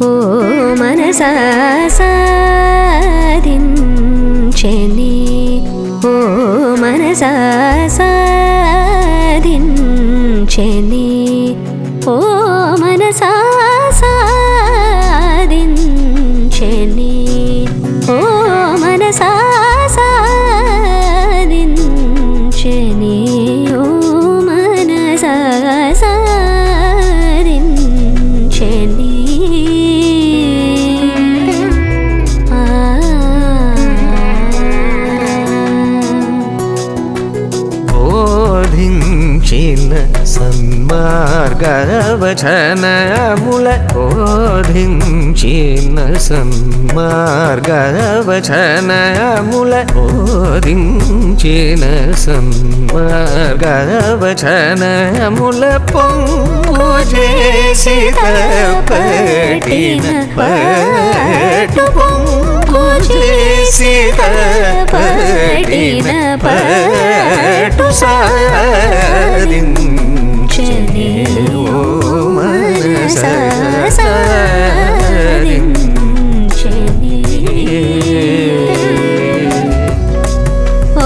ఓ మనసా సాధించని ఓ మనసా సాధించని ఓ మనసా సాధించని ఓ మనసా సాధించని ఓ మనసా సాధించని ఆ బోధించిన సన్మార్గవచనముల బోధించిన సన్మార్గవచనముల బోధించిన సన్మార్గవచనముల పొంగు చేసి పట్టిన పట్టు పొంగు చేసి పట్టిన పట్టు సాధించని ఓ మనస ఓ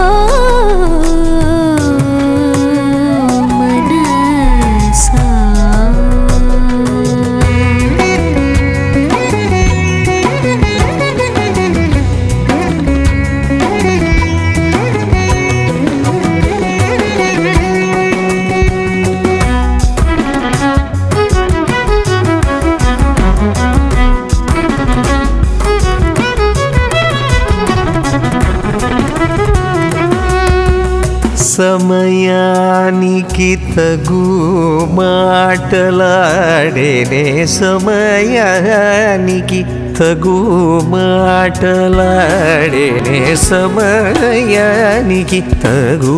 మనసా సమయానికి తగు మాటలాడేనే సమయానికి తగు మాటలాడేనే సమయానికి తగు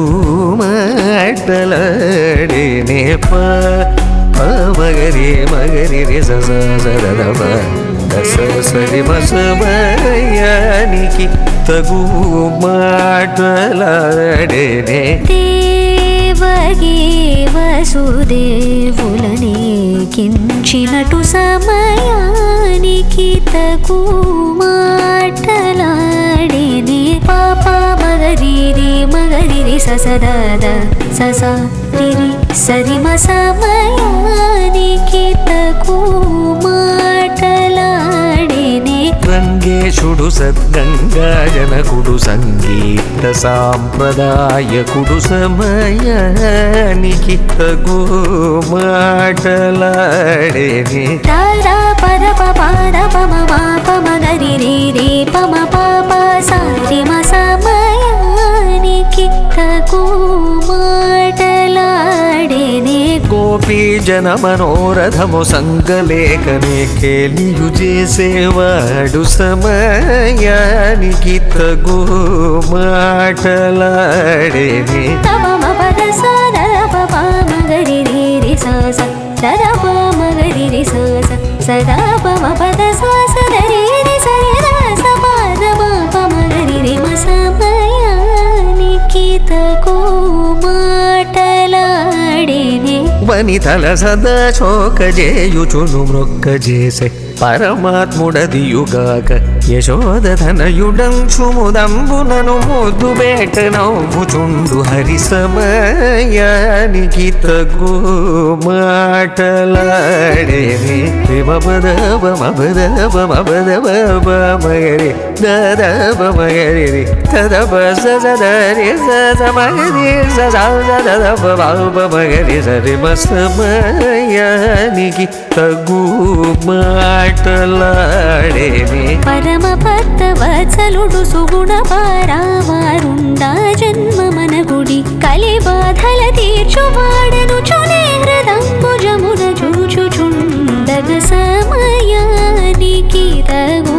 మాటలాడేనే ప ప మగరి మగరి రే స స స ద ద ప ద స సరి మ సమయానికి తగు మాటలాడేనే దేవగే వసుదేవులనే కించినటు సమయానికి తగు మాటలాడినే పాప మగరిరి మగరిరి ససదద సస రిరి సరిమ సమయానికి తగు మాటలాడినే రంగేశుడు సద్గంగా జనకుడు సంగీత సాంప్రదాయకుడు సమయానికి తగు మాటలాడేని తారా పర పద పమ మాప మగరి రే రే పమ పాప సారి మ సమయానికి తగు మాటలాడేనే గోపీ జన మనోరథము సంగలేఖనే కేలియు చేసేవాడు సమయానికి తగు మాటలాడేని తమ పద సద పమ మగరి రే రే స స సద ప మగరి రే స స సదా పమ పద స సద రే రే స రే ర స పద మ ప మగరి రే మ సమయానికి తగు మాటలాడేనే వనితల సదా శోక చేయుచును మృక్క చేసే పరమాత్ముడదియుగాక యశోదధనయుడంచుముదంబునను ముద్దు బేట నవ్వుచుండు హరి సమయానికి తగు మాటలాడేని మగరి దదబ మగరి తదబ సదరి సదమగరి సదబ మగరి సరి సమయానికి తగు మాటలాడేని పరమ భక్త వత్సలుడు సుగుణ పారావారుండా జన్మ మన గుడి కలి బాధల తీర్చువాడను చునే హృదంబుజమున చూచుచుండగ సమయానికి తగు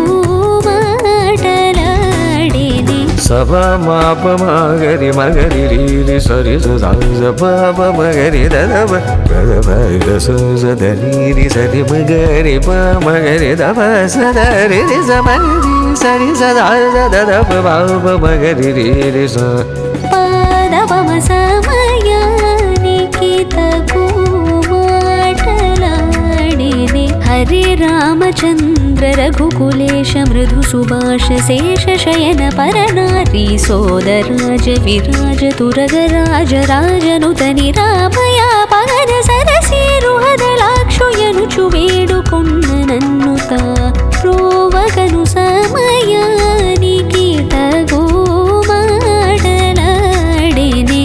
మాటలాడేని సభ మాప మగరి మగరి రీరి సరి సద పాప మగరి దదబ దదబ సదరి సరి మగరి ప మగరి దబ సదరి సమరి సరి సదా దదబ పాప మగరి రీరి స పాదపమ సమయానికి తగు మాటలాడేనే हरे रामचन्द्र रघुकुलेश मृदुसुभाष शेष शयन परनारी सोदराज विराज तुरगराज राजनुत निरामया పగన సరసీరుహదలాక్షుయనుచు వేడుకొన్న నన్నుత ప్రోవగను సమయానికి తగో మాటలాడిని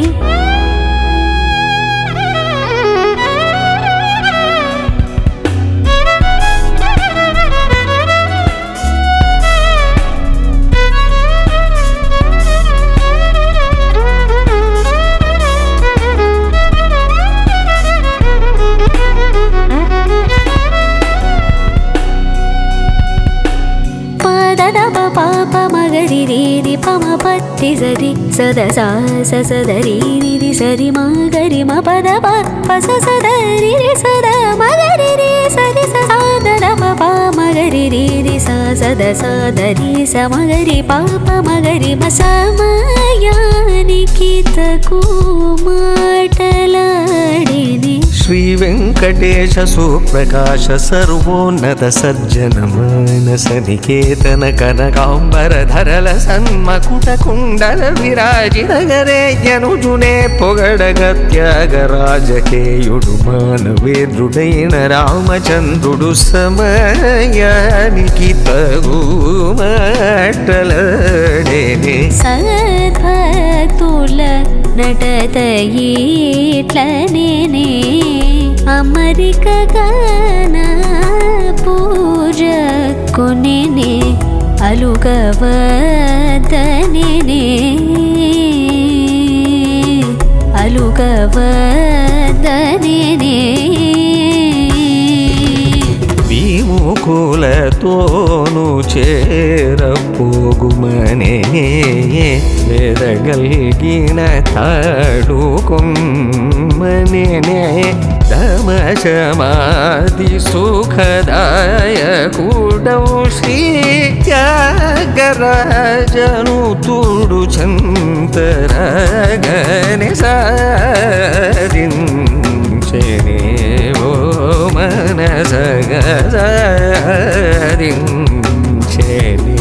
పదదప పాప మగరి రీరి పమ పత్తి సరి సద సా స సదరి రిరి సరి మగరి మ పద ప పస సదరి రి సద మగరి రి సరి స సాదదప పా మగరి రీరి సా సద సాదరి స మగరి పాప మగరి మ సమయానికి తకు మాటలాడిని శ్రీ వెంకటేశ సుప్రకాశ సర్వోన్నత సజ్జన మానస నికేతన కనకాంబర ధరల సన్మకుట కుండల విరాజిత గరేజనుజునే పొగడగ త్యాగరాజకేయుడు మానవేంద్రుడైన రామచంద్రుడు సమయానికి తగు మాటలడేనే సద్భక్తుల నటత ఈట్లనే అమరిక గాన పూజ కొనేనే అలుగవదనే అలుగవదనే విముకులతోను చేరపోగుమనే ఎదగల్గిన తాడుకొమ్మనే దమశమాది సుఖదాయకుడౌ శ్రీ త్యాగరాజను తుడు చంతరగని సాధించనే ఓ మనసగదించని